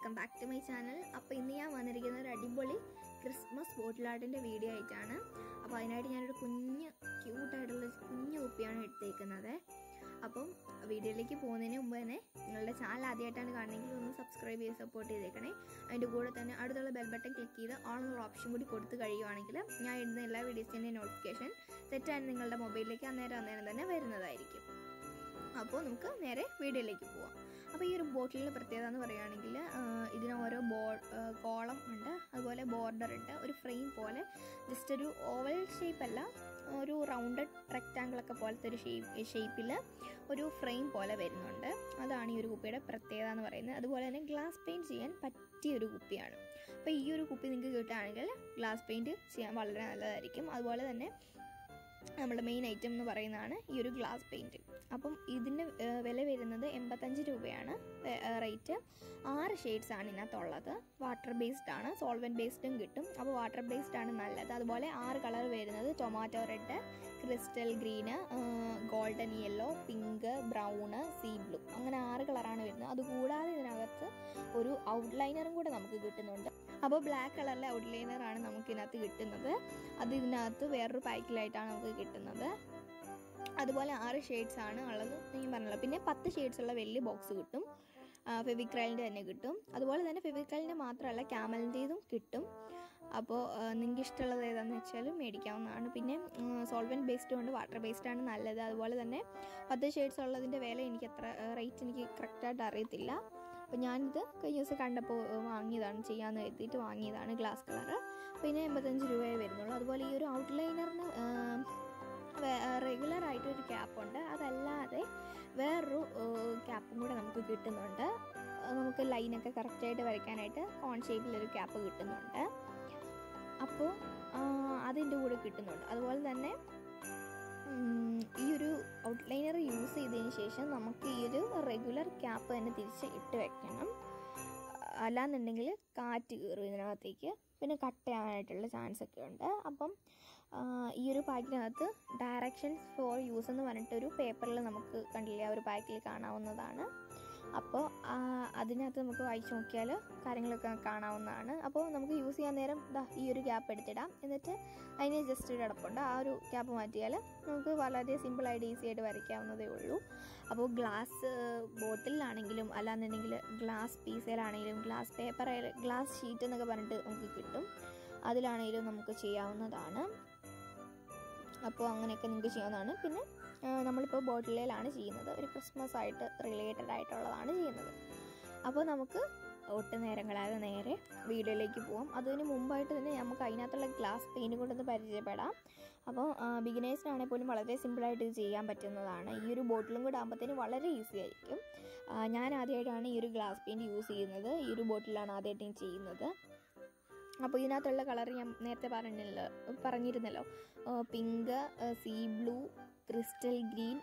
welcome back to my channel അപ്പോൾ ഇന്ന് ഞാൻ വന്നിരിക്കുന്ന ഒരു അടിപൊളി ക്രിസ്മസ് ബോട്ടിൽ ആർട്ടിൻ്റെ വീഡിയോ ആയിട്ടാണ് അപ്പോൾ അതിനായിട്ട് ഞാനൊരു കുഞ്ഞ് ക്യൂട്ടായിട്ടുള്ള കുഞ്ഞു കുപ്പിയാണ് എടുത്തേക്കുന്നത് അപ്പം വീഡിയോയിലേക്ക് പോകുന്നതിന് മുമ്പ് തന്നെ നിങ്ങളുടെ ചാനൽ ആദ്യമായിട്ടാണ് കാണുന്നതെങ്കിൽ ഒന്ന് സബ്സ്ക്രൈബ് ചെയ്ത് സപ്പോർട്ട് ചെയ്തേക്കണേ അതിൻ്റെ കൂടെ തന്നെ അടുത്തുള്ള ബെൽ ബട്ടൺ ക്ലിക്ക് ചെയ്ത് ഓൺ എന്നുള്ള ഓപ്ഷൻ കൂടി കൊടുത്തു കഴിയുവാണെങ്കിൽ ഞാൻ ഇടുന്ന എല്ലാ വീഡിയോസിൻ്റെയും നോട്ടിഫിക്കേഷൻ തെറ്റാൻ നിങ്ങളുടെ മൊബൈലിലേക്ക് അന്നേരം അന്നേരം തന്നെ വരുന്നതായിരിക്കും അപ്പോൾ നമുക്ക് നേരെ വീഡിയോയിലേക്ക് പോവാം അപ്പോൾ ഈ ഒരു ബോട്ടിലിൻ്റെ പ്രത്യേകത എന്ന് പറയുകയാണെങ്കിൽ ഇതിന് ഓരോ ബോ കോളം ഉണ്ട് അതുപോലെ ബോർഡർ ഉണ്ട് ഒരു ഫ്രെയിം പോലെ ജസ്റ്റ് ഒരു ഓവൽ ഷേപ്പ് അല്ല ഒരു റൗണ്ടഡ് റെക്റ്റാങ്കിൾ ഒക്കെ പോലത്തെ ഒരു ഷേപ്പ് ഷേപ്പിൽ ഒരു ഫ്രെയിം പോലെ വരുന്നുണ്ട് അതാണ് ഈ ഒരു കുപ്പിയുടെ പ്രത്യേകത എന്ന് പറയുന്നത് അതുപോലെ തന്നെ ഗ്ലാസ് പെയിൻറ്റ് ചെയ്യാൻ പറ്റിയ ഒരു കുപ്പിയാണ് അപ്പോൾ ഈ ഒരു കുപ്പി നിങ്ങൾക്ക് കിട്ടുകയാണെങ്കിൽ ഗ്ലാസ് പെയിൻറ്റ് ചെയ്യാൻ വളരെ നല്ലതായിരിക്കും അതുപോലെ തന്നെ നമ്മുടെ മെയിൻ ഐറ്റം എന്ന് പറയുന്നതാണ് ഈ ഒരു ഗ്ലാസ് പെയിൻറ്റ് അപ്പം ഇതിന് വില വരുന്നത് എൺപത്തഞ്ച് രൂപയാണ് റേറ്റ് ആറ് ഷെയ്ഡ്സ് ആണ് ഇതിനകത്തുള്ളത് വാട്ടർ ബേസ്ഡ് ആണ് സോൾവെൻറ്റ് ബേസ്ഡും കിട്ടും അപ്പോൾ വാട്ടർ ബേസ്ഡ് ആണ് നല്ലത് അതുപോലെ ആറ് കളർ വരുന്നത് tomato red crystal green golden yellow pink brown sea blue അങ്ങനെ ആറ് കളറാണ് വരുന്നത് അതുകൂടാതെ ഇതിനകത്ത് ഒരു ഔട്ട്ലൈനറും കൂടെ നമുക്ക് കിട്ടുന്നുണ്ട് അപ്പോൾ ബ്ലാക്ക് കളറിലെ ഔട്ട്ലൈനർ ആണ് നമുക്ക് ഇതിനകത്ത് കിട്ടുന്നത് അത് ഇതിനകത്ത് വേറൊരു പാക്കിലായിട്ടാണ് നമുക്ക് കിട്ടുന്നത് അതുപോലെ ആറ് ഷെയ്ഡ്സ് ആണ് ഉള്ളത് ഞാൻ പറഞ്ഞല്ലോ പിന്നെ പത്ത് ഷെയ്ഡ്സ് ഉള്ള വലിയ ബോക്സ് കിട്ടും ഫെവിക്രലിൻ്റെ തന്നെ കിട്ടും അതുപോലെ തന്നെ ഫെവിക്രലിൻ്റെ മാത്രമല്ല ക്യാമലിൻ്റെതും കിട്ടും അപ്പോൾ നിങ്ങൾക്ക് ഇഷ്ടമുള്ളത് ഏതാണെന്ന് വെച്ചാൽ മേടിക്കാവുന്നതാണ് പിന്നെ സോൾവെൻറ്റ് ബേസ്ഡ് കൊണ്ട് വാട്ടർ ബേസ്ഡ് ആണ് നല്ലത് അതുപോലെ തന്നെ പത്ത് ഷെയ്ഡ്സ് ഉള്ളതിൻ്റെ വില എനിക്ക് അത്ര റേറ്റ് എനിക്ക് കറക്റ്റായിട്ട് അറിയത്തില്ല അപ്പോൾ ഞാനിത് കഴിഞ്ഞ ദിവസം കണ്ടപ്പോൾ വാങ്ങിയതാണ് ചെയ്യാമെന്ന് കരുതിയിട്ട് വാങ്ങിയതാണ് ഗ്ലാസ് കളറ് പിന്നെ എൺപത്തഞ്ച് രൂപയെ വരുന്നുള്ളൂ അതുപോലെ ഈ ഒരു ഔട്ട്ലൈനറിന് റെഗുലർ ആയിട്ടൊരു ക്യാപ്പുണ്ട് അതല്ലാതെ വേറൊരു ക്യാപ്പും കൂടെ നമുക്ക് കിട്ടുന്നുണ്ട് നമുക്ക് ലൈനൊക്കെ കറക്റ്റായിട്ട് വരയ്ക്കാനായിട്ട് കോൺ ഷേപ്പിലൊരു ക്യാപ്പ് കിട്ടുന്നുണ്ട് അപ്പോൾ അതിൻ്റെ കൂടെ കിട്ടുന്നുണ്ട് അതുപോലെ തന്നെ ഈ ഒരു ഔട്ട്ലൈനർ യൂസ് ചെയ്തതിന് ശേഷം നമുക്ക് ഈ ഒരു റെഗുലർ ക്യാപ്പ് തന്നെ തിരിച്ച് ഇട്ട് വെക്കണം അല്ലാന്നുണ്ടെങ്കിൽ കാറ്റ് കയറും ഇതിനകത്തേക്ക് പിന്നെ കട്ടയാവാനായിട്ടുള്ള ചാൻസ് ഒക്കെ ഉണ്ട് അപ്പം ഈ ഒരു പാക്കിനകത്ത് ഡയറക്ഷൻസ് ഫോർ യൂസ് എന്ന് പറഞ്ഞിട്ടൊരു പേപ്പറിൽ നമുക്ക് കണ്ടില്ലേ ആ ഒരു പാക്കിൽ കാണാവുന്നതാണ് അപ്പോൾ അതിനകത്ത് നമുക്ക് വായിച്ചു നോക്കിയാൽ കാര്യങ്ങളൊക്കെ കാണാവുന്നതാണ് അപ്പോൾ നമുക്ക് യൂസ് ചെയ്യാൻ നേരം ദാ ഈ ഒരു ക്യാപ്പ് എടുത്തിടാം എന്നിട്ട് അതിന് ജസ്റ്റ് ഒരു കിടപ്പുണ്ട് ആ ഒരു ക്യാപ്പ് മാറ്റിയാൽ നമുക്ക് വളരെ സിമ്പിളായിട്ട് ഈസി ആയിട്ട് വരയ്ക്കാവുന്നതേ ഉള്ളൂ അപ്പോൾ ഗ്ലാസ് ബോട്ടിലാണെങ്കിലും അല്ലാന്നുണ്ടെങ്കിൽ ഗ്ലാസ് പീസയിലാണെങ്കിലും ഗ്ലാസ് പേപ്പർ ഗ്ലാസ് ഷീറ്റ് എന്നൊക്കെ പറഞ്ഞിട്ട് നമുക്ക് കിട്ടും അതിലാണെങ്കിലും നമുക്ക് ചെയ്യാവുന്നതാണ് അപ്പോൾ അങ്ങനെയൊക്കെ നിങ്ങൾക്ക് ചെയ്യാവുന്നതാണ് പിന്നെ നമ്മളിപ്പോൾ ബോട്ടിലയിലാണ് ചെയ്യുന്നത് ഒരു ക്രിസ്മസ് ആയിട്ട് റിലേറ്റഡ് ആയിട്ടുള്ളതാണ് ചെയ്യുന്നത് അപ്പോൾ നമുക്ക് ഒട്ടും നേരങ്ങളാതെ നേരെ വീഡിയോയിലേക്ക് പോവാം അതിന് മുമ്പായിട്ട് തന്നെ നമുക്ക് അതിനകത്തുള്ള ഗ്ലാസ് പെയിൻറ്റ് കൊണ്ടൊന്ന് പരിചയപ്പെടാം അപ്പോൾ ബിഗിനേഴ്സിനാണെങ്കിൽ പോലും വളരെ സിമ്പിളായിട്ട് ഇത് ചെയ്യാൻ പറ്റുന്നതാണ് ഈ ഒരു ബോട്ടിലും കൂടെ ആകുമ്പോഴത്തേന് വളരെ ഈസി ആയിരിക്കും ഞാൻ ആദ്യമായിട്ടാണ് ഈ ഒരു ഗ്ലാസ് പെയിൻറ്റ് യൂസ് ചെയ്യുന്നത് ഈ ഒരു ബോട്ടിലാണ് ആദ്യമായിട്ട് ചെയ്യുന്നത് അപ്പോൾ ഇതിനകത്തുള്ള കളർ ഞാൻ നേരത്തെ പറഞ്ഞല്ലോ പറഞ്ഞിരുന്നല്ലോ pink sea blue crystal green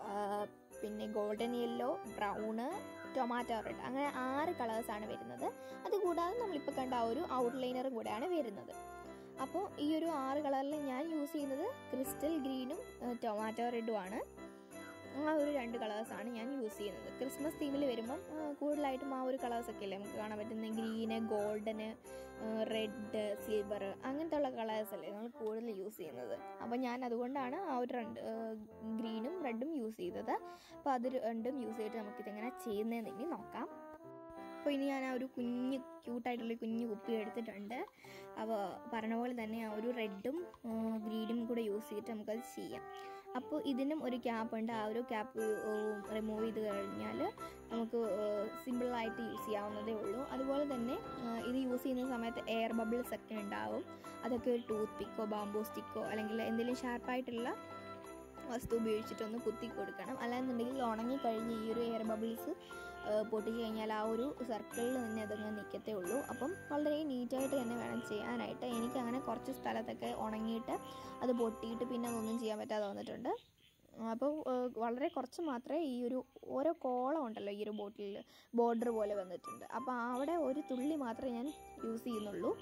പിന്നെ golden yellow brown tomato red അങ്ങനെ ആറ് കളേഴ്സാണ് വരുന്നത് അതുകൂടാതെ നമ്മളിപ്പോൾ കണ്ട ആ ഒരു ഔട്ട്ലൈനറും കൂടെയാണ് വരുന്നത് അപ്പോൾ ഈ ഒരു ആറ് കളറിൽ ഞാൻ യൂസ് ചെയ്യുന്നത് ക്രിസ്റ്റൽ ഗ്രീനും ടൊമാറ്റോ റെഡും ആണ് ആ ഒരു രണ്ട് കളേഴ്സാണ് ഞാൻ യൂസ് ചെയ്യുന്നത് ക്രിസ്മസ് തീമിൽ വരുമ്പം കൂടുതലായിട്ടും ആ ഒരു കളേഴ്സൊക്കെ അല്ലേ നമുക്ക് കാണാൻ പറ്റുന്ന ഗ്രീന് ഗോൾഡന് റെഡ് സിൽവർ അങ്ങനത്തെ ഉള്ള കളേഴ്സല്ലേ നമ്മൾ കൂടുതൽ യൂസ് ചെയ്യുന്നത് അപ്പോൾ ഞാൻ അതുകൊണ്ടാണ് ആ ഒരു രണ്ട് ഗ്രീനും റെഡും യൂസ് ചെയ്തത് അപ്പോൾ അത് രണ്ടും യൂസ് ചെയ്തിട്ട് നമുക്കിതെങ്ങനെ ചെയ്യുന്നതെന്ന് ഇനി നോക്കാം അപ്പോൾ ഇനി ഞാൻ ആ ഒരു കുഞ്ഞ് ക്യൂട്ടായിട്ടുള്ള കുഞ്ഞ് കുപ്പി എടുത്തിട്ടുണ്ട് അപ്പോൾ പറഞ്ഞ പോലെ തന്നെ ആ ഒരു റെഡും ഗ്രീനും കൂടെ യൂസ് ചെയ്തിട്ട് നമുക്കത് ചെയ്യാം അപ്പോൾ ഇതിനും ഒരു ക്യാപ്പ് ഉണ്ട് ആ ഒരു ക്യാപ്പ് റിമൂവ് ചെയ്ത് കഴിഞ്ഞാൽ നമുക്ക് സിമ്പിളായിട്ട് യൂസ് ചെയ്യാവുന്നതേ ഉള്ളൂ അതുപോലെ തന്നെ ഇത് യൂസ് ചെയ്യുന്ന സമയത്ത് എയർ ബബിൾസ് ഒക്കെ ഉണ്ടാവും അതൊക്കെ ഒരു ടൂത്ത് പിക്കോ ബാംബോ സ്റ്റിക്കോ അല്ലെങ്കിൽ എന്തെങ്കിലും ഷാർപ്പായിട്ടുള്ള വസ്തു ഉപയോഗിച്ചിട്ടൊന്ന് കുത്തി കൊടുക്കണം അല്ലാന്നുണ്ടെങ്കിൽ ഉണങ്ങി കഴിഞ്ഞ് ഈ ഒരു എയർ ബബിൾസ് പൊട്ടിച്ച് കഴിഞ്ഞാൽ ആ ഒരു സർക്കിളിൽ തന്നെ അതങ്ങ് നിൽക്കത്തേ ഉള്ളൂ അപ്പം വളരെ നീറ്റായിട്ട് തന്നെ വേണം ചെയ്യാനായിട്ട് എനിക്ക് അങ്ങനെ കുറച്ച് സ്ഥലത്തൊക്കെ ഉണങ്ങിയിട്ട് അത് പൊട്ടിയിട്ട് പിന്നെ അതൊന്നും ചെയ്യാൻ പറ്റാതെ വന്നിട്ടുണ്ട് അപ്പോൾ വളരെ കുറച്ച് മാത്രമേ ഈ ഒരു ഓരോ കോളം ഉണ്ടല്ലോ ഈ ഒരു ബോട്ടിൽ ബോർഡർ പോലെ വന്നിട്ടുണ്ട് അപ്പോൾ അവിടെ ഒരു തുള്ളി മാത്രമേ ഞാൻ യൂസ് ചെയ്യുന്നുള്ളൂ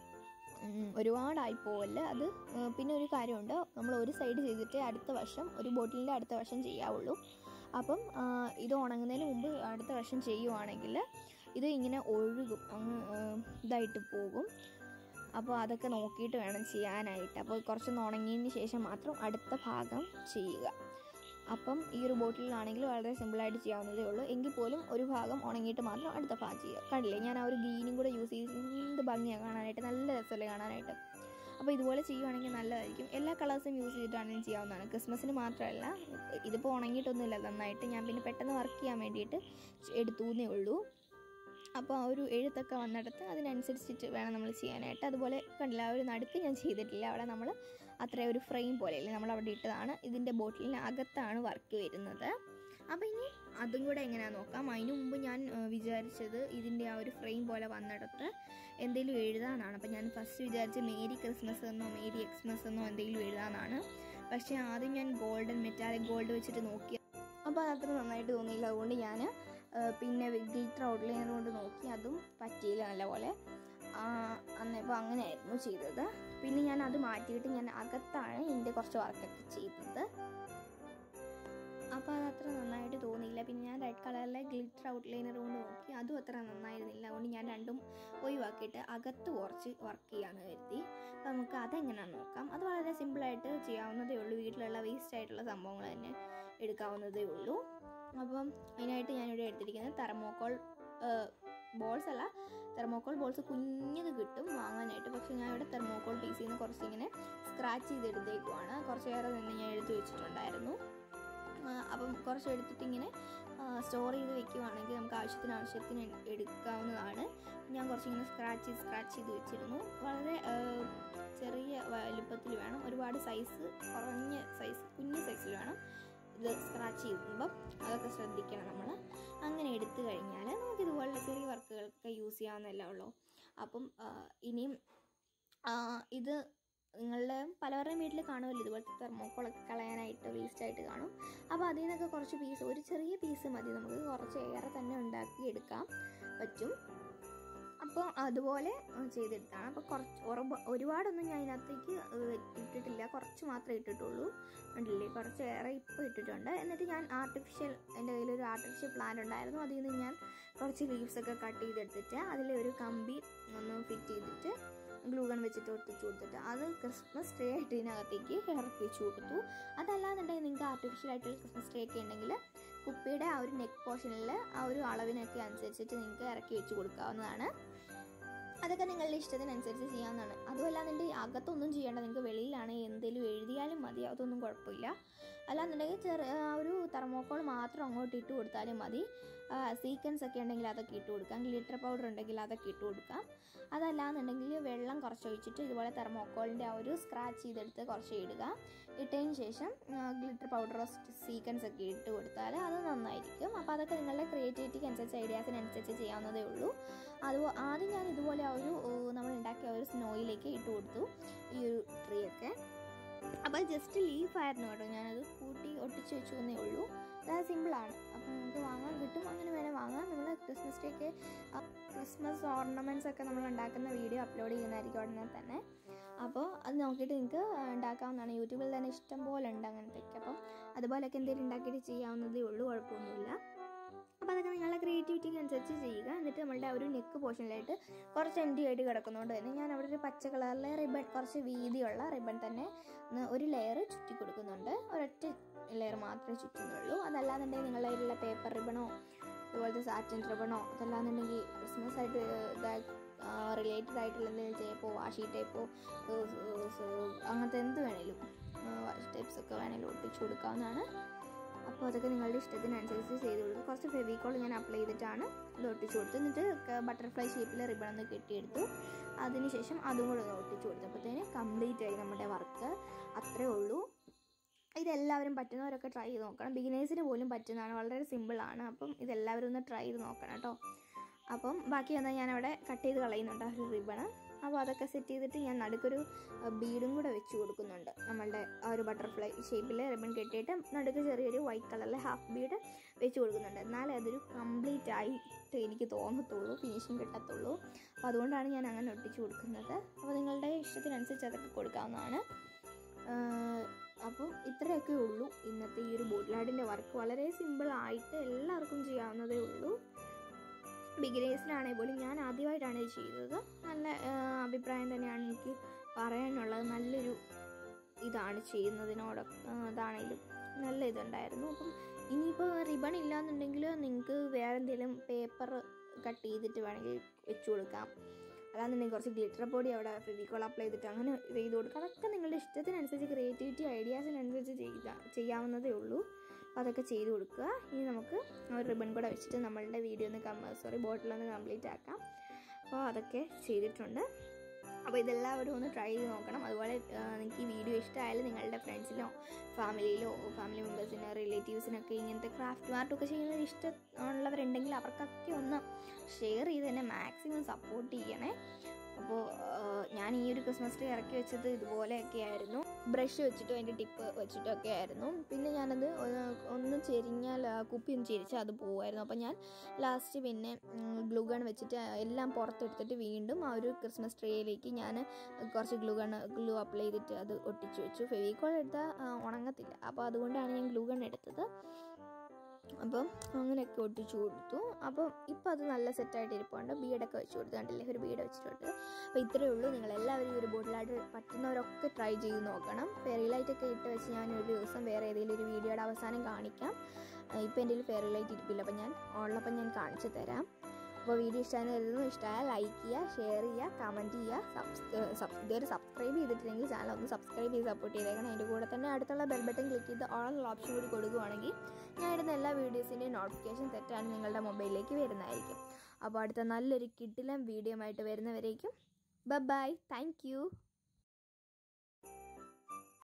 ഒരുപാടായി പോവല്ല അത് പിന്നെ ഒരു കാര്യമുണ്ട് നമ്മൾ ഒരു സൈഡ് ചെയ്തിട്ട് അടുത്ത വശം ഒരു ബോട്ടിലിൻ്റെ അടുത്ത വശം ചെയ്യാവുള്ളൂ അപ്പം ഇത് ഉണങ്ങുന്നതിന് മുമ്പ് അടുത്ത വശം ചെയ്യുവാണെങ്കിൽ ഇത് ഇങ്ങനെ ഒഴുകും അങ്ങ് ഏഹ്, ഇതായിട്ട് പോകും അപ്പോൾ അതൊക്കെ നോക്കിയിട്ട് വേണം ചെയ്യാനായിട്ട് അപ്പോൾ കുറച്ചൊന്ന് ഉണങ്ങിയതിന് ശേഷം മാത്രം അടുത്ത ഭാഗം ചെയ്യുക അപ്പം ഈ ഒരു ബോട്ടിലാണെങ്കിൽ വളരെ സിമ്പിളായിട്ട് ചെയ്യാവുന്നതേ ഉള്ളൂ എങ്കിൽ പോലും ഒരു ഭാഗം ഉണങ്ങിയിട്ട് മാത്രം അടുത്ത ഭാഗം ചെയ്യുക കണ്ടില്ലേ ഞാൻ ആ ഒരു ഗ്രീനും കൂടെ യൂസ് ചെയ്ത് എന്ത് ഭംഗിയാണ് കാണാനായിട്ട് നല്ല രസമല്ലേ കാണാനായിട്ട് അപ്പോൾ ഇതുപോലെ ചെയ്യുവാണെങ്കിൽ നല്ലതായിരിക്കും എല്ലാ കളേഴ്സും യൂസ് ചെയ്തിട്ടാണെങ്കിലും ചെയ്യാവുന്നതാണ് ക്രിസ്മസിന് മാത്രമല്ല ഇതിപ്പോൾ ഉണങ്ങിയിട്ടൊന്നുമില്ല നന്നായിട്ട് ഞാൻ പിന്നെ പെട്ടെന്ന് വർക്ക് ചെയ്യാൻ വേണ്ടിയിട്ട് എടുത്തു എന്നേ ഉള്ളൂ അപ്പോൾ ആ ഒരു എഴുത്തൊക്കെ വന്നിടത്ത് അതിനനുസരിച്ചിട്ട് വേണം നമ്മൾ ചെയ്യാനായിട്ട് അതുപോലെ കണ്ടില്ല ആ ഒരു നടുക്ക് ഞാൻ ചെയ്തിട്ടില്ല അവിടെ നമ്മൾ അത്ര ഒരു ഫ്രെയിം പോലെയല്ലേ നമ്മൾ അവിടെ ഇട്ടതാണ് ഇതിൻ്റെ ബോട്ടിലിന് അകത്താണ് വർക്ക് വരുന്നത് അപ്പോൾ ഇനി അതും കൂടെ എങ്ങനെയാണെന്ന് നോക്കാം അതിന് മുമ്പ് ഞാൻ ആ, വിചാരിച്ചത് ഇതിൻ്റെ ആ ഒരു ഫ്രെയിം പോലെ വന്നിടത്ത് എന്തെങ്കിലും എഴുതാനാണ് അപ്പോൾ ഞാൻ ഫസ്റ്റ് വിചാരിച്ച് മേരി ക്രിസ്മസ് എന്നോ മേരി എക്സ്മസ് എന്നോ എന്തെങ്കിലും എഴുതാനാണ് പക്ഷേ ആദ്യം ഞാൻ ഗോൾഡൻ മെറ്റാലിക് ഗോൾഡ് വെച്ചിട്ട് നോക്കി അപ്പോൾ അത് അത്ര നന്നായിട്ട് തോന്നിയില്ല അതുകൊണ്ട് ഞാൻ പിന്നെ ഗ്ലിറ്റർ ഔട്ട്ലൈനർ കൊണ്ട് നോക്കി അതും പറ്റിയില്ല നല്ലപോലെ അന്നപ്പോൾ അങ്ങനെയായിരുന്നു ചെയ്തത് പിന്നെ ഞാൻ അത് മാറ്റിയിട്ട് ഞാൻ അകത്താണ് ഇതിൻ്റെ കുറച്ച് വർക്കൊക്കെ ചെയ്തത് അപ്പോൾ അത് അത്ര നന്നായിട്ട് തോന്നിയില്ല പിന്നെ ഞാൻ റെഡ് കളറിലെ ഗ്ലിറ്റർ ഔട്ട്ലൈനർ കൊണ്ട് നോക്കി അതും അത്ര നന്നായിരുന്നില്ല അതുകൊണ്ട് ഞാൻ രണ്ടും ഒഴിവാക്കിയിട്ട് അകത്ത് കുറച്ച് വർക്ക് ചെയ്യാമെന്ന് കരുതി അപ്പോൾ നമുക്ക് അതെങ്ങനെയാണെന്ന് നോക്കാം അത് വളരെ സിമ്പിളായിട്ട് ചെയ്യാവുന്നതേ ഉള്ളൂ വീട്ടിലുള്ള വേസ്റ്റ് ആയിട്ടുള്ള സംഭവങ്ങൾ തന്നെ എടുക്കാവുന്നതേ ഉള്ളൂ അപ്പം അതിനായിട്ട് ഞാനിവിടെ എടുത്തിരിക്കുന്നത് തെർമോക്കോൾ ബോൾസ് അല്ല തെർമോക്കോൾ ബോൾസ് കുഞ്ഞത് കിട്ടും വാങ്ങാനായിട്ട് പക്ഷേ ഞാൻ ഇവിടെ തെർമോക്കോൾ പീസിൽ നിന്ന് കുറച്ചിങ്ങനെ സ്ക്രാച്ച് ചെയ്തെടുത്തേക്കുവാണ് കുറച്ചേറെ തന്നെ ഞാൻ എടുത്തു വെച്ചിട്ടുണ്ടായിരുന്നു ആ, അപ്പം കുറച്ച് എടുത്തിട്ട് ഇങ്ങനെ സ്റ്റോർ ചെയ്ത് വെക്കുവാണെങ്കിൽ നമുക്ക് ആവശ്യത്തിന് ആവശ്യത്തിന് എടുക്കാവുന്നതാണ് ഞാൻ കുറച്ചിങ്ങനെ സ്ക്രാച്ച് ചെയ്ത് സ്ക്രാച്ച് ചെയ്ത് വെച്ചിരുന്നു വളരെ ആ, ചെറിയ വലുപ്പത്തിൽ വേണം ഒരുപാട് സൈസ് കുറഞ്ഞ സൈസ് കുഞ്ഞു സൈസിൽ വേണം ഇത് സ്ക്രാച്ച് ചെയ്യുമ്പം അതൊക്കെ ശ്രദ്ധിക്കണം നമ്മൾ അങ്ങനെ എടുത്തു കഴിഞ്ഞാൽ നമുക്ക് ഇതുപോലുള്ള ചെറിയ വർക്കുകൾക്ക് യൂസ് ചെയ്യാവുന്നതല്ലേ ഉള്ളൂ അപ്പം ആ, ഇനിയും ആ, ഇത് നിങ്ങളുടെ പലവരുടെയും വീട്ടിൽ കാണുമല്ലോ ഇതുപോലത്തെ തെർമോക്കോളൊക്കെ കളയാനായിട്ട് വേസ്റ്റായിട്ട് കാണും അപ്പോൾ അതിൽ നിന്നൊക്കെ കുറച്ച് പീസ് ഒരു ചെറിയ പീസ് മതി നമുക്ക് കുറച്ച് ഏറെ തന്നെ ഉണ്ടാക്കി എടുക്കാൻ പറ്റും അപ്പോൾ അതുപോലെ ആ, ചെയ്തെടുത്താണ് അപ്പോൾ കുറച്ച് ഉറപ്പ് ഒരുപാടൊന്നും ഞാൻ ഇതിനകത്തേക്ക് ഏഹ്, ഇട്ടിട്ടില്ല കുറച്ച് മാത്രമേ ഇട്ടിട്ടുള്ളൂ ഉണ്ടല്ലേ കുറച്ച് ഏറെ ഇപ്പോൾ ഇട്ടിട്ടുണ്ട് എന്നിട്ട് ഞാൻ ആർട്ടിഫിഷ്യൽ എൻ്റെ കയ്യിലൊരു ആർട്ടിഫിഷ്യൽ പ്ലാന്റ് ഉണ്ടായിരുന്നു അതിൽ നിന്ന് ഞാൻ കുറച്ച് ലീവ്സ് ഒക്കെ കട്ട് ചെയ്തെടുത്തിട്ട് അതിൽ ഒരു കമ്പി ഒന്ന് ഫിറ്റ് ചെയ്തിട്ട് ഗ്ലൂ ഗൺ വെച്ചിട്ട് ഒട്ടിച്ചു കൊടുത്തിട്ട് അത് ക്രിസ്മസ് ട്രീ ആയിട്ട് ഇതിനകത്തേക്ക് ഇറക്കി വെച്ച് കൊടുത്തു അതല്ലാന്നുണ്ടെങ്കിൽ നിങ്ങൾക്ക് ആർട്ടിഫിഷ്യൽ ആയിട്ടുള്ള ക്രിസ്മസ് ട്രീ ഒക്കെ ഉണ്ടെങ്കിൽ കുപ്പിയുടെ ആ ഒരു നെക്ക് പോർഷനിൽ ആ ഒരു അളവിനൊക്കെ അനുസരിച്ചിട്ട് നിങ്ങൾക്ക് ഇറക്കി വെച്ച് കൊടുക്കാവുന്നതാണ് അതൊക്കെ നിങ്ങളുടെ ഇഷ്ടത്തിനനുസരിച്ച് ചെയ്യാവുന്നതാണ് അതുമല്ലാന്നുണ്ടെങ്കിൽ അകത്തൊന്നും ചെയ്യേണ്ട നിങ്ങൾക്ക് വെളിയിലാണെങ്കിൽ എന്തെങ്കിലും എഴുതിയാലും മതി അതൊന്നും കുഴപ്പമില്ല അല്ലാന്നുണ്ടെങ്കിൽ ചെറിയ ആ ഒരു തെർമോക്കോൾ മാത്രം അങ്ങോട്ട് ഇട്ട് കൊടുത്താലും മതി സീക്വൻസ് ഒക്കെ ഉണ്ടെങ്കിൽ അതൊക്കെ ഇട്ട് കൊടുക്കാം ഗ്ലിറ്റർ പൗഡർ ഉണ്ടെങ്കിൽ അതൊക്കെ ഇട്ട് കൊടുക്കാം അതല്ലാന്നുണ്ടെങ്കിൽ വെള്ളം കുറച്ച് ഒഴിച്ചിട്ട് ഇതുപോലെ തെർമോക്കോളിൻ്റെ ആ ഒരു സ്ക്രാച്ച് ചെയ്തെടുത്ത് കുറച്ച് ഇടുക ഇട്ടതിന് ശേഷം ഗ്ലിറ്റർ പൗഡറോ സീക്വൻസ് ഒക്കെ ഇട്ട് കൊടുത്താൽ അത് നന്നായിരിക്കും അപ്പോൾ അതൊക്കെ നിങ്ങളുടെ ക്രിയേറ്റിവിറ്റിക്ക് അനുസരിച്ച് ഐഡിയാസിനനുസരിച്ച് ചെയ്യാവുന്നതേ ഉള്ളൂ അത് ആദ്യം ഞാൻ ഇതുപോലെ ആ ഒരു ഏഹ്, നമ്മൾ ഉണ്ടാക്കിയ ആ ഒരു സ്നോയിലേക്ക് ഇട്ട് കൊടുത്തു ഈ ഒരു ട്രീ ഒക്കെ അപ്പോൾ ജസ്റ്റ് ലീഫായിരുന്നു കേട്ടോ ഞാനത് കൂട്ടി ഒട്ടിച്ച് വെച്ചു എന്നേ ഉള്ളൂ അത് സിമ്പിളാണ് അപ്പോൾ നമുക്ക് വാങ്ങാൻ കിട്ടും അങ്ങനെ വേണേൽ വാങ്ങാം നമ്മൾ ക്രിസ്മസ് ഡേക്ക് ക്രിസ്മസ് ഓർണമെൻറ്റ്സ് ഒക്കെ നമ്മൾ ഉണ്ടാക്കുന്ന വീഡിയോ അപ്ലോഡ് ചെയ്യുന്നതായിരിക്കും ഉടനെ തന്നെ അപ്പോൾ അത് നോക്കിയിട്ട് നിങ്ങൾക്ക് ഉണ്ടാക്കാവുന്നതാണ് യൂട്യൂബിൽ തന്നെ ഇഷ്ടം പോലെ ഉണ്ട് അങ്ങനത്തെയൊക്കെ അപ്പം അതുപോലെയൊക്കെ എന്തെങ്കിലും ഉണ്ടാക്കിയിട്ട് ചെയ്യാവുന്നതേ ഉള്ളൂ കുഴപ്പമൊന്നുമില്ല അപ്പോൾ അതൊക്കെ നിങ്ങളുടെ ക്രിയേറ്റിവിറ്റിക്ക് അനുസരിച്ച് ചെയ്യുക എന്നിട്ട് നമ്മളുടെ ആ ഒരു നെക്ക് പോർഷനിലായിട്ട് കുറച്ച് എൻഡി ആയിട്ട് കിടക്കുന്നതുകൊണ്ട് തന്നെ ഞാൻ അവിടെ ഒരു പച്ച കളറിലെ റിബൺ കുറച്ച് വീതിയുള്ള റിബൺ തന്നെ ഒന്ന് ഒരു ലെയർ ചുറ്റി കൊടുക്കുന്നുണ്ട് ഒരൊറ്റ ലെയർ മാത്രമേ ചുറ്റുന്നുള്ളൂ അതല്ലാന്നുണ്ടെങ്കിൽ നിങ്ങളുടെ കയ്യിലുള്ള പേപ്പർ റിബണോ അതുപോലത്തെ സാറ്റിൻ റിബണോ അതല്ലാന്നുണ്ടെങ്കിൽ ക്രിസ്മസ് ആയിട്ട് റിലേറ്റഡ് ആയിട്ടുള്ള എന്തെങ്കിലും ടേപ്പോ വാഷി ടേപ്പോ അങ്ങനത്തെ എന്ത് വേണേലും വാഷി ടേപ്സ് ഒക്കെ വേണേലും ഒട്ടിച്ചു കൊടുക്കാവുന്നതാണ് അപ്പോൾ അതൊക്കെ നിങ്ങളുടെ ഇഷ്ടത്തിനനുസരിച്ച് ചെയ്ത് കൊടുക്കും കുറച്ച് ഫെവിക്കോൾ ഞാൻ അപ്ലൈ ചെയ്തിട്ടാണ് ഇത് ഒട്ടിച്ചു കൊടുത്തു എന്നിട്ട് ബട്ടർഫ്ലൈ ഷേപ്പിൽ റിബൺ ഒന്ന് കെട്ടിയെടുത്തു അതിനുശേഷം അതും കൂടെ ഒന്ന് ഒട്ടിച്ചു കൊടുത്തപ്പോഴത്തേന് കംപ്ലീറ്റ് ആയി നമ്മുടെ വർക്ക് അത്രേ ഉള്ളൂ ഇതെല്ലാവരും പറ്റുന്നവരൊക്കെ ട്രൈ ചെയ്ത് നോക്കണം ബിഗിനേഴ്സിന് പോലും പറ്റുന്നതാണ് വളരെ സിമ്പിളാണ് അപ്പം ഇതെല്ലാവരും ഒന്ന് ട്രൈ ചെയ്ത് നോക്കണം കേട്ടോ അപ്പം ബാക്കി വന്നാൽ ഞാൻ അവിടെ കട്ട് ചെയ്ത് കളയുന്നുണ്ട് ആ ഒരു റിബണ് അപ്പോൾ അതൊക്കെ സെറ്റ് ചെയ്തിട്ട് ഞാൻ നടുക്കൊരു ബീഡും കൂടെ വെച്ച് കൊടുക്കുന്നുണ്ട് നമ്മളുടെ ആ ഒരു ബട്ടർഫ്ലൈ ഷേപ്പിൽ റിബൺ കെട്ടിയിട്ട് നടുക്ക് ചെറിയൊരു വൈറ്റ് കളറിലെ ഹാഫ് ബീഡ് വെച്ച് കൊടുക്കുന്നുണ്ട് എന്നാലേ അതൊരു കംപ്ലീറ്റ് ആയിട്ട് എനിക്ക് തോന്നത്തുള്ളൂ ഫിനിഷിങ് കിട്ടത്തുള്ളൂ അപ്പോൾ അതുകൊണ്ടാണ് ഞാൻ അങ്ങനെ ഒട്ടിച്ച് കൊടുക്കുന്നത് അപ്പോൾ നിങ്ങളുടെ ഇഷ്ടത്തിനനുസരിച്ച് അതൊക്കെ കൊടുക്കാവുന്നതാണ് ആഹ് അപ്പം ഇത്രയൊക്കെ ഉള്ളൂ ഇന്നത്തെ ഈ ഒരു ബോട്ടിൽ ആർട്ടിൻ്റെ വർക്ക് വളരെ സിമ്പിളായിട്ട് എല്ലാവർക്കും ചെയ്യാവുന്നതേ ഉള്ളൂ ബിഗിനേഴ്സിനാണെങ്കിൽ പോലും ഞാൻ ആദ്യമായിട്ടാണ് ഇത് ചെയ്തത് നല്ല ആ, അഭിപ്രായം തന്നെയാണ് എനിക്ക് പറയാനുള്ളത് നല്ലൊരു ഇതാണ് ചെയ്യുന്നതിനോട് അതാണെങ്കിലും നല്ല ഇതുണ്ടായിരുന്നു അപ്പം ഇനിയിപ്പോൾ റിബൺ ഇല്ലാന്നുണ്ടെങ്കിൽ നിങ്ങൾക്ക് വേറെ എന്തെങ്കിലും പേപ്പർ കട്ട് ചെയ്തിട്ട് വേണമെങ്കിൽ വെച്ച് കൊടുക്കാം അല്ലാന്നുണ്ടെങ്കിൽ കുറച്ച് ഗ്ലിറ്റർ പൊടി അവിടെ ഫെവിക്കോൾ അപ്ലൈ ചെയ്തിട്ട് അങ്ങനെ ചെയ്ത് കൊടുക്കാം അതൊക്കെ നിങ്ങളുടെ ഇഷ്ടത്തിനനുസരിച്ച് ക്രിയേറ്റിവിറ്റി ഐഡിയാസിനനുസരിച്ച് ചെയ്ത ചെയ്യാവുന്നതേ ഉള്ളൂ അപ്പോൾ അതൊക്കെ ചെയ്ത് കൊടുക്കുക ഇനി നമുക്ക് ഒരു റിബൺ കൂടെ വെച്ചിട്ട് നമ്മളുടെ വീഡിയോ ഒന്ന് കം സോറി ബോട്ടിലൊന്ന് കംപ്ലീറ്റ് ആക്കാം അപ്പോൾ അതൊക്കെ ചെയ്തിട്ടുണ്ട് അപ്പോൾ ഇതെല്ലാവരും ഒന്ന് ട്രൈ ചെയ്ത് നോക്കണം അതുപോലെ ആ, നിങ്ങൾക്ക് ഈ വീഡിയോ ഇഷ്ടമായാലും നിങ്ങളുടെ ഫ്രണ്ട്സിലോ ഫാമിലിയിലോ ഫാമിലി മെമ്പേഴ്സിനോ റിലേറ്റീവ്സിനൊക്കെ ഇങ്ങനത്തെ ക്രാഫ്റ്റ് ആർട്ടൊക്കെ ചെയ്യുന്നത് ഇഷ്ടം ഉള്ളവരുണ്ടെങ്കിൽ അവർക്കൊക്കെ ഒന്ന് ഷെയർ ചെയ്ത് തന്നെ മാക്സിമം സപ്പോർട്ട് ചെയ്യണേ അപ്പോൾ ഞാൻ ഈ ഒരു ക്രിസ്മസ് ട്രീ ഇറക്കി വെച്ചത് ഇതുപോലെയൊക്കെ ആയിരുന്നു ബ്രഷ് വെച്ചിട്ടും അതിൻ്റെ ടിപ്പ് വെച്ചിട്ടും ഒക്കെ ആയിരുന്നു പിന്നെ ഞാനത് ഒന്ന് ഒന്ന് ചെരിഞ്ഞാൽ ആ കുപ്പി ഒന്ന് ചെരിച്ചാൽ അത് പോവായിരുന്നു അപ്പോൾ ഞാൻ ലാസ്റ്റ് പിന്നെ ഗ്ലൂഗൺ വെച്ചിട്ട് എല്ലാം പുറത്തെടുത്തിട്ട് വീണ്ടും ആ ഒരു ക്രിസ്മസ് ട്രീയിലേക്ക് ഞാൻ കുറച്ച് ഗ്ലൂഗൺ ഗ്ലൂ അപ്ലൈ ചെയ്തിട്ട് അത് ഒട്ടിച്ചു വെച്ചു ഫെവിക്കോൾ എടുത്താൽ ആ, ഉണങ്ങത്തില്ല അപ്പോൾ അതുകൊണ്ടാണ് ഞാൻ ഗ്ലൂഗൺ എടുത്തത് അപ്പം അങ്ങനെയൊക്കെ ഒട്ടിച്ചു കൊടുത്തു അപ്പം ഇപ്പം അത് നല്ല സെറ്റായിട്ട് ഇരിപ്പുണ്ട് ബീഡൊക്കെ വെച്ച് കൊടുത്തു കണ്ടില്ലേ ഒരു ബീഡ് വെച്ചിട്ടുണ്ട് അപ്പോൾ ഇത്രയേ ഉള്ളൂ നിങ്ങൾ എല്ലാവരും ഈ ഒരു ബോട്ടിലായിട്ട് പറ്റുന്നവരൊക്കെ ട്രൈ ചെയ്ത് നോക്കണം ഫെയറി ലൈറ്റൊക്കെ ഇട്ട് വെച്ച് ഞാൻ ഒരു ദിവസം വേറെ ഏതെങ്കിലും ഒരു വീഡിയോയുടെ അവസാനം കാണിക്കാം ഇപ്പം എൻ്റെ കയ്യിൽ ഫെയറി ലൈറ്റ് ഇരിപ്പില്ല അപ്പം ഞാൻ ഉള്ളപ്പം ഞാൻ കാണിച്ചു തരാം അപ്പോൾ വീഡിയോ ഇഷ്ടമായെന്ന് കരുതുന്നു ഇഷ്ടമായാൽ ലൈക്ക് ചെയ്യുക ഷെയർ ചെയ്യുക കമൻറ്റ് ചെയ്യുക സബ്സ് ഇതുവരെ സബ്സ്ക്രൈബ് ചെയ്തിട്ടില്ലെങ്കിൽ ചാനൽ ഒന്ന് സബ്സ്ക്രൈബ് ചെയ്ത് സപ്പോർട്ട് ചെയ്തേക്കണം അതിൻ്റെ കൂടെ തന്നെ അടുത്തുള്ള ബെൽ ബട്ടൺ ക്ലിക്ക് ചെയ്ത് ഓൾ എന്നുള്ള ഓപ്ഷൻ കൂടി കൊടുക്കുകയാണെങ്കിൽ ഞാൻ ഇടുന്ന എല്ലാ വീഡിയോസിൻ്റെയും നോട്ടിഫിക്കേഷൻ തെറ്റാണ് നിങ്ങളുടെ മൊബൈലിലേക്ക് വരുന്നതായിരിക്കും അപ്പോൾ അടുത്ത നല്ലൊരു കിഡിലം വീഡിയോ ആയിട്ട് വരുന്നവരേക്കും ബൈ താങ്ക് യു